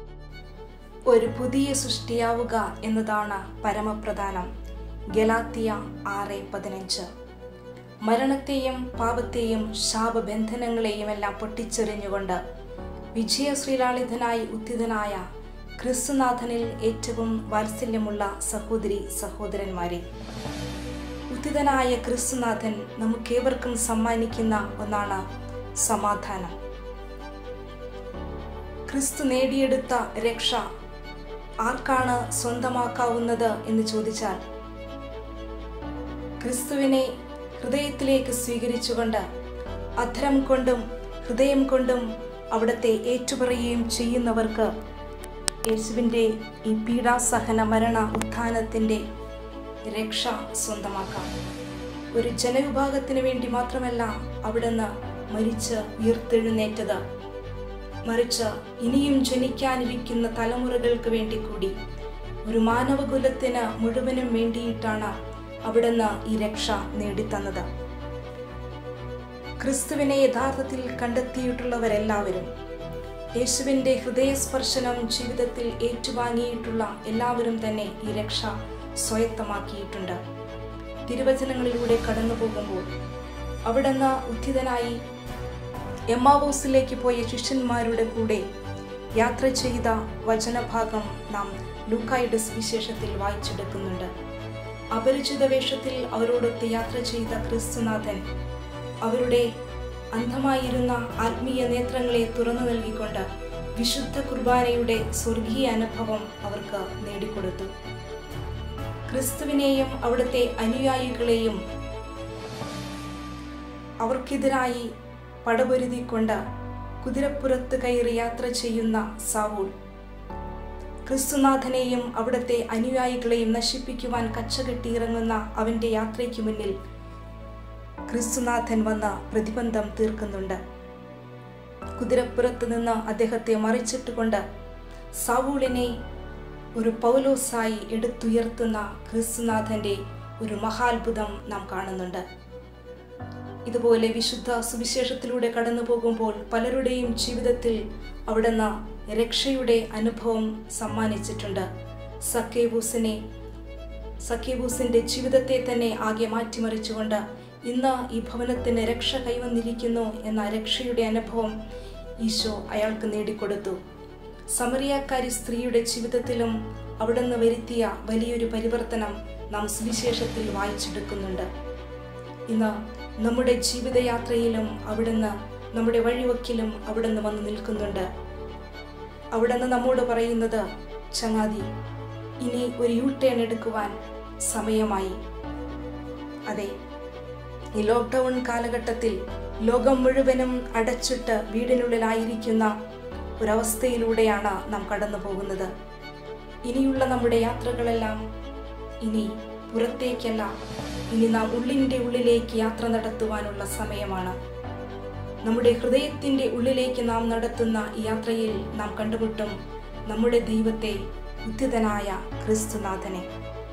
ഒരു പുതിയ സൃഷ്ടിയാവുക എന്നതാണ് പരമപ്രധാനം ഗലാത്തിയ ആറ് പതിനഞ്ച് മരണത്തെയും പാപത്തെയും ശാപബന്ധനങ്ങളെയും എല്ലാം പൊട്ടിച്ചെറിഞ്ഞുകൊണ്ട് വിജയശ്രീലാളിതനായി ഉത്തിതനായ ക്രിസ്തുനാഥനിൽ ഏറ്റവും വാത്സല്യമുള്ള സഹോദരി സഹോദരന്മാരെ ഉത്തിതനായ ക്രിസ്തുനാഥൻ നമുക്കേവർക്കും സമ്മാനിക്കുന്ന ഒന്നാണ് സമാധാനം ക്രിസ്തു നേടിയെടുത്ത രക്ഷ ആർക്കാണ് സ്വന്തമാക്കാവുന്നത് എന്ന് ചോദിച്ചാൽ ക്രിസ്തുവിനെ ഹൃദയത്തിലേക്ക് സ്വീകരിച്ചുകൊണ്ട് അധരം കൊണ്ടും ഹൃദയം കൊണ്ടും അവിടുത്തെ ഏറ്റുപറയുകയും ചെയ്യുന്നവർക്ക് യേശുവിൻ്റെ ഈ പീഡാസഹന മരണ ഉത്ഥാനത്തിൻ്റെ രക്ഷ സ്വന്തമാക്കാം ഒരു ജനവിഭാഗത്തിന് വേണ്ടി മാത്രമല്ല അവിടുന്ന് മരിച്ച് ഉയർത്തെഴുന്നേറ്റത് മറിച്ച് ഇനിയും ജനിക്കാനിരിക്കുന്ന തലമുറകൾക്ക് വേണ്ടി കൂടി ഒരു മാനവകുലത്തിന് മുഴുവനും വേണ്ടിയിട്ടാണ് അവിടുന്ന് ഈ രക്ഷ നേടിത്തന്നത് ക്രിസ്തുവിനെ യഥാർത്ഥത്തിൽ കണ്ടെത്തിയിട്ടുള്ളവരെല്ലാവരും യേശുവിൻ്റെ ഹൃദയസ്പർശനം ജീവിതത്തിൽ ഏറ്റുവാങ്ങിയിട്ടുള്ള എല്ലാവരും തന്നെ ഈ രക്ഷ സ്വായത്തമാക്കിയിട്ടുണ്ട് തിരുവചനങ്ങളിലൂടെ കടന്നു പോകുമ്പോൾ അവിടുന്ന് ഉദ്ധിതനായി എമ്മാവോസിലേക്ക് പോയ ശിഷ്യന്മാരുടെ കൂടെ യാത്ര ചെയ്ത വചനഭാഗം നാം ലൂക്കായുടെ വിശേഷത്തിൽ വായിച്ചെടുക്കുന്നുണ്ട് അപരിചിത വേഷത്തിൽ അവരോടൊത്ത് യാത്ര ചെയ്ത ക്രിസ്തുനാഥൻ അവരുടെ അന്ധമായിരുന്ന ആത്മീയ നേത്രങ്ങളെ തുറന്നു നൽകിക്കൊണ്ട് വിശുദ്ധ കുർബാനയുടെ സ്വർഗീയ അനുഭവം അവർക്ക് നേടിക്കൊടുത്തു ക്രിസ്തുവിനെയും അവിടുത്തെ അനുയായികളെയും അവർക്കെതിരായി പടപൊരുതിക്കൊണ്ട് കുതിരപ്പുറത്ത് കയറി യാത്ര ചെയ്യുന്ന സാവൂൾ ക്രിസ്തുനാഥനെയും അവിടുത്തെ അനുയായികളെയും നശിപ്പിക്കുവാൻ കച്ചകെട്ടിയിറങ്ങുന്ന അവന്റെ യാത്രയ്ക്ക് മുന്നിൽ ക്രിസ്തുനാഥൻ വന്ന പ്രതിബന്ധം തീർക്കുന്നുണ്ട് കുതിരപ്പുറത്ത് നിന്ന് അദ്ദേഹത്തെ മറിച്ചിട്ടുകൊണ്ട് സാവൂളിനെ ഒരു പൗലോസായി എടുത്തുയർത്തുന്ന ക്രിസ്തുനാഥന്റെ ഒരു മഹാത്ഭുതം നാം കാണുന്നുണ്ട് ഇതുപോലെ വിശുദ്ധ സുവിശേഷത്തിലൂടെ കടന്നു പോകുമ്പോൾ പലരുടെയും ജീവിതത്തിൽ അവിടുന്ന് രക്ഷയുടെ അനുഭവം സമ്മാനിച്ചിട്ടുണ്ട് സക്കേബൂസിനെ സക്കേബൂസിന്റെ ജീവിതത്തെ തന്നെ ആകെ മാറ്റിമറിച്ചുകൊണ്ട് ഇന്ന് ഈ ഭവനത്തിന് രക്ഷ കൈവന്നിരിക്കുന്നു എന്ന രക്ഷയുടെ അനുഭവം ഈശോ അയാൾക്ക് നേടിക്കൊടുത്തു സമറിയാക്കാരി സ്ത്രീയുടെ ജീവിതത്തിലും അവിടുന്ന് വരുത്തിയ വലിയൊരു പരിവർത്തനം നാം സുവിശേഷത്തിൽ വായിച്ചെടുക്കുന്നുണ്ട് ഇന്ന് നമ്മുടെ ജീവിതയാത്രയിലും അവിടുന്ന് നമ്മുടെ വഴിവക്കിലും അവിടുന്ന് വന്ന് നിൽക്കുന്നുണ്ട് അവിടുന്ന് നമ്മോട് പറയുന്നത് ചങ്ങാതി ഇനി ഒരു യു ടേൺ എടുക്കുവാൻ സമയമായി അതെ ഈ ലോക്ക്ഡൗൺ കാലഘട്ടത്തിൽ ലോകം മുഴുവനും അടച്ചിട്ട് വീടിനുള്ളിലായിരിക്കുന്ന ഒരവസ്ഥയിലൂടെയാണ് നാം കടന്നു പോകുന്നത് ഇനിയുള്ള നമ്മുടെ യാത്രകളെല്ലാം ഇനി പുറത്തേക്കല്ല ഇനി നാം ഉള്ളിൻ്റെ ഉള്ളിലേക്ക് യാത്ര നടത്തുവാനുള്ള സമയമാണ് നമ്മുടെ ഹൃദയത്തിൻ്റെ ഉള്ളിലേക്ക് നാം നടത്തുന്ന ഈ യാത്രയിൽ നാം കണ്ടുമുട്ടും നമ്മുടെ ദൈവത്തെ ഉദ്ധിതനായ ക്രിസ്തുനാഥനെ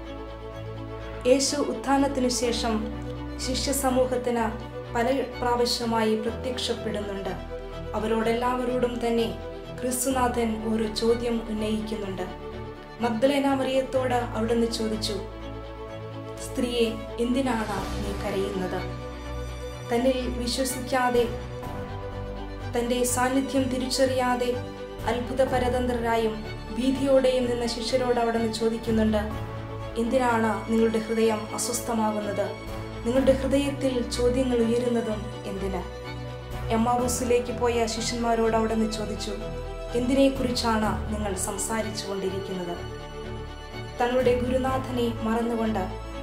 യേശു ഉത്ഥാനത്തിനു ശേഷം ശിഷ്യ സമൂഹത്തിന് പല പ്രാവശ്യമായി പ്രത്യക്ഷപ്പെടുന്നുണ്ട് അവരോടെല്ലാവരോടും തന്നെ ക്രിസ്തുനാഥൻ ഒരു ചോദ്യം ഉന്നയിക്കുന്നുണ്ട് മഗ്ദലേന മറിയത്തോട് അവിടുന്ന് ചോദിച്ചു സ്ത്രീയെ എന്തിനാണ് നീ കരയുന്നത് തന്നിൽ വിശ്വസിക്കാതെ തൻ്റെ സാന്നിധ്യം തിരിച്ചറിയാതെ അത്ഭുത പരതന്ത്രരായും ഭീതിയോടെയും നിന്ന ശിഷ്യരോട് അവിടുന്ന് ചോദിക്കുന്നുണ്ട് എന്തിനാണ് നിങ്ങളുടെ ഹൃദയം അസ്വസ്ഥമാകുന്നത് നിങ്ങളുടെ ഹൃദയത്തിൽ ചോദ്യങ്ങൾ ഉയരുന്നതും എന്തിന് എമ്മാവൂസിലേക്ക് പോയ ശിഷ്യന്മാരോട് അവിടുന്ന് ചോദിച്ചു എന്തിനെക്കുറിച്ചാണ് നിങ്ങൾ സംസാരിച്ചു കൊണ്ടിരിക്കുന്നത് തങ്ങളുടെ ഗുരുനാഥനെ മറന്നുകൊണ്ട്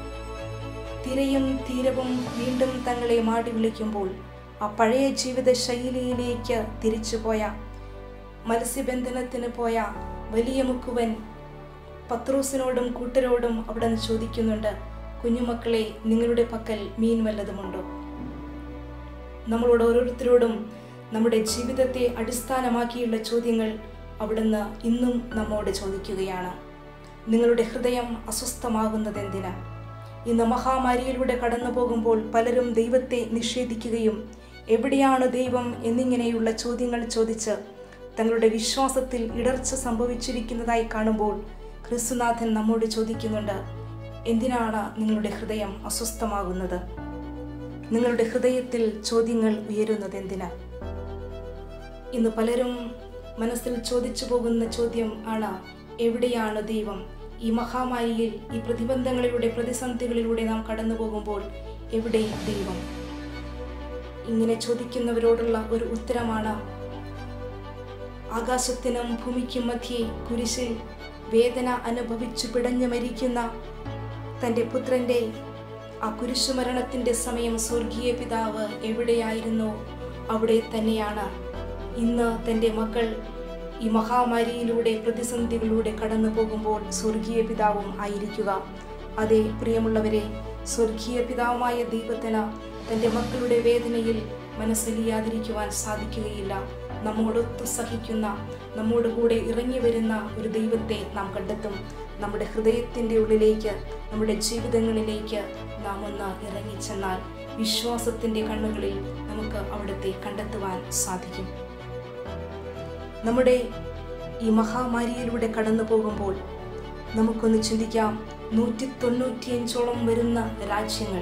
തിരയും തീരവും വീണ്ടും തങ്ങളെ മാടി വിളിക്കുമ്പോൾ ആ പഴയ ജീവിത ശൈലിയിലേക്ക് തിരിച്ചുപോയ മത്സ്യബന്ധനത്തിന് പോയ വലിയ മുക്കുവൻ പത്രോസിനോടും കൂട്ടരോടും അവിടെ നിന്ന് ചോദിക്കുന്നുണ്ട് കുഞ്ഞുമക്കളെ നിങ്ങളുടെ പക്കൽ മീൻ വല്ലതുമുണ്ടോ നമ്മളോട് ഓരോരുത്തരോടും നമ്മുടെ ജീവിതത്തെ അടിസ്ഥാനമാക്കിയുള്ള ചോദ്യങ്ങൾ അവിടുന്ന് ഇന്നും നമ്മോട് ചോദിക്കുകയാണ് നിങ്ങളുടെ ഹൃദയം അസ്വസ്ഥമാകുന്നത് എന്തിനാ ഇന്ന് മഹാമാരിയിലൂടെ കടന്നു പോകുമ്പോൾ പലരും ദൈവത്തെ നിഷേധിക്കുകയും എവിടെയാണ് ദൈവം എന്നിങ്ങനെയുള്ള ചോദ്യങ്ങൾ ചോദിച്ച് തങ്ങളുടെ വിശ്വാസത്തിൽ ഇടർച്ച സംഭവിച്ചിരിക്കുന്നതായി കാണുമ്പോൾ ക്രിസ്തുനാഥൻ നമ്മോട് ചോദിക്കുന്നുണ്ട് എന്തിനാണ് നിങ്ങളുടെ ഹൃദയം അസ്വസ്ഥമാകുന്നത് നിങ്ങളുടെ ഹൃദയത്തിൽ ചോദ്യങ്ങൾ ഉയരുന്നത് എന്തിനാ ഇന്ന് പലരും മനസ്സിൽ ചോദിച്ചു പോകുന്ന ചോദ്യം ആണ് എവിടെയാണ് ദൈവം ഈ മഹാമാരിയിൽ ഈ പ്രതിബന്ധങ്ങളിലൂടെ പ്രതിസന്ധികളിലൂടെ നാം കടന്നു പോകുമ്പോൾ എവിടെ ദൈവം ഇങ്ങനെ ചോദിക്കുന്നവരോടുള്ള ഒരു ഉത്തരമാണ് ആകാശത്തിനും ഭൂമിക്കും മധ്യേ കുരിശിൽ വേദന അനുഭവിച്ചു പിടഞ്ഞു മരിക്കുന്ന തൻ്റെ പുത്രൻ്റെ ആ കുരിശുമരണത്തിൻ്റെ സമയം സ്വർഗീയ പിതാവ് എവിടെയായിരുന്നോ അവിടെ തന്നെയാണ് ഇന്ന് തൻ്റെ മക്കൾ ഈ മഹാമാരിയിലൂടെ പ്രതിസന്ധികളിലൂടെ കടന്നു പോകുമ്പോൾ സ്വർഗീയ പിതാവും ആയിരിക്കുക അതേ പ്രിയമുള്ളവരെ സ്വർഗീയ പിതാവുമായ ദൈവത്തിന് തൻ്റെ മക്കളുടെ വേദനയിൽ മനസ്സിലിയാതിരിക്കുവാൻ സാധിക്കുകയില്ല നമ്മോടൊത്തു സഹിക്കുന്ന നമ്മോട് കൂടെ ഇറങ്ങി വരുന്ന ഒരു ദൈവത്തെ നാം കണ്ടെത്തും നമ്മുടെ ഹൃദയത്തിൻ്റെ ഉള്ളിലേക്ക് നമ്മുടെ ജീവിതങ്ങളിലേക്ക് നാം ഒന്ന് ഇറങ്ങിച്ചെന്നാൽ വിശ്വാസത്തിൻ്റെ കണ്ണുകളിൽ നമുക്ക് അവിടുത്തെ കണ്ടെത്തുവാൻ സാധിക്കും നമ്മുടെ ഈ മഹാമാരിയിലൂടെ കടന്നു പോകുമ്പോൾ നമുക്കൊന്ന് ചിന്തിക്കാം നൂറ്റി തൊണ്ണൂറ്റിയഞ്ചോളം വരുന്ന രാജ്യങ്ങൾ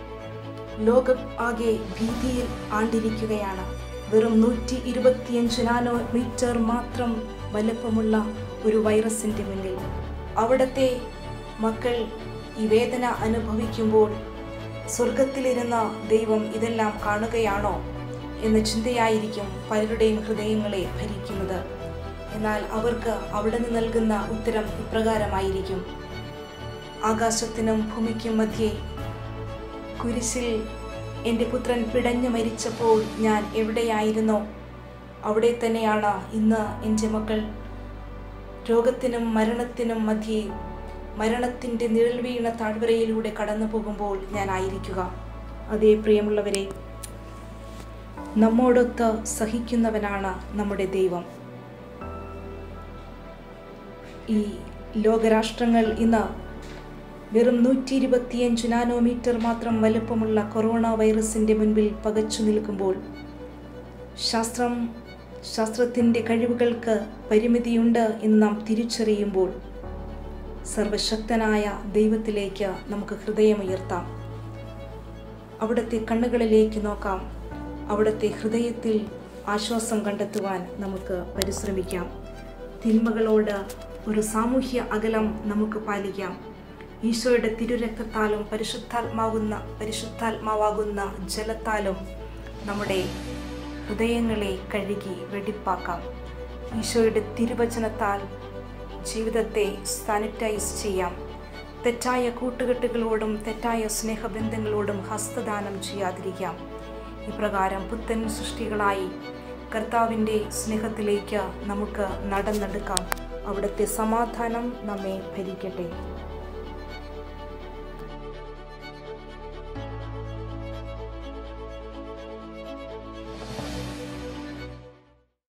ലോകം ആകെ ഭീതിയിൽ ആണ്ടിരിക്കുകയാണ് വെറും നൂറ്റി ഇരുപത്തിയഞ്ച് നാനോമീറ്റർ മാത്രം വലുപ്പമുള്ള ഒരു വൈറസിൻ്റെ മുന്നിൽ അവിടുത്തെ മക്കൾ ഈ വേദന അനുഭവിക്കുമ്പോൾ സ്വർഗത്തിലിരുന്ന ദൈവം ഇതെല്ലാം കാണുകയാണോ എന്ന ചിന്തയായിരിക്കും പലരുടെയും ഹൃദയങ്ങളെ ഭരിക്കുന്നത് എന്നാൽ അവർക്ക് അവിടെ നിന്ന് നൽകുന്ന ഉത്തരം ഇപ്രകാരമായിരിക്കും ആകാശത്തിനും ഭൂമിക്കും മധ്യേ കുരിശിൽ എൻ്റെ പുത്രൻ പിടഞ്ഞു മരിച്ചപ്പോൾ ഞാൻ എവിടെയായിരുന്നോ അവിടെ തന്നെയാണ് ഇന്ന് എൻ്റെ മക്കൾ രോഗത്തിനും മരണത്തിനും മധ്യേ മരണത്തിൻ്റെ നിഴൽ വീണ താഴ്വരയിലൂടെ കടന്നു പോകുമ്പോൾ ഞാൻ ആയിരിക്കുക അതേ പ്രിയമുള്ളവരെ നമ്മോടൊത്ത് സഹിക്കുന്നവനാണ് നമ്മുടെ ദൈവം ഈ ലോകരാഷ്ട്രങ്ങൾ ഇന്ന് വെറും നൂറ്റി ഇരുപത്തിയഞ്ച് നാനോമീറ്റർ മാത്രം വലുപ്പമുള്ള കൊറോണ വൈറസിൻ്റെ മുൻപിൽ പകച്ചു നിൽക്കുമ്പോൾ ശാസ്ത്രം ശാസ്ത്രത്തിൻ്റെ കഴിവുകൾക്ക് പരിമിതിയുണ്ട് എന്ന് നാം തിരിച്ചറിയുമ്പോൾ സർവശക്തനായ ദൈവത്തിലേക്ക് നമുക്ക് ഹൃദയമുയർത്താം അവിടുത്തെ കണ്ണുകളിലേക്ക് നോക്കാം അവിടുത്തെ ഹൃദയത്തിൽ ആശ്വാസം കണ്ടെത്തുവാൻ നമുക്ക് പരിശ്രമിക്കാം തിന്മകളോട് ഒരു സാമൂഹ്യ അകലം നമുക്ക് പാലിക്കാം ഈശോയുടെ തിരുരക്തത്താലും പരിശുദ്ധാത്മാവുന്ന പരിശുദ്ധാത്മാവാകുന്ന ജലത്താലും നമ്മുടെ ഹൃദയങ്ങളെ കഴുകി വെടിപ്പാക്കാം ഈശോയുടെ തിരുവചനത്താൽ ജീവിതത്തെ സാനിറ്റൈസ് ചെയ്യാം തെറ്റായ കൂട്ടുകെട്ടുകളോടും തെറ്റായ സ്നേഹബന്ധങ്ങളോടും ഹസ്തദാനം ചെയ്യാതിരിക്കാം ഇപ്രകാരം പുത്തൻ സൃഷ്ടികളായി കർത്താവിൻ്റെ സ്നേഹത്തിലേക്ക് നമുക്ക് നടന്നെടുക്കാം അവിടുത്തെ സമാധാനം നമ്മെ ഭരിക്കട്ടെ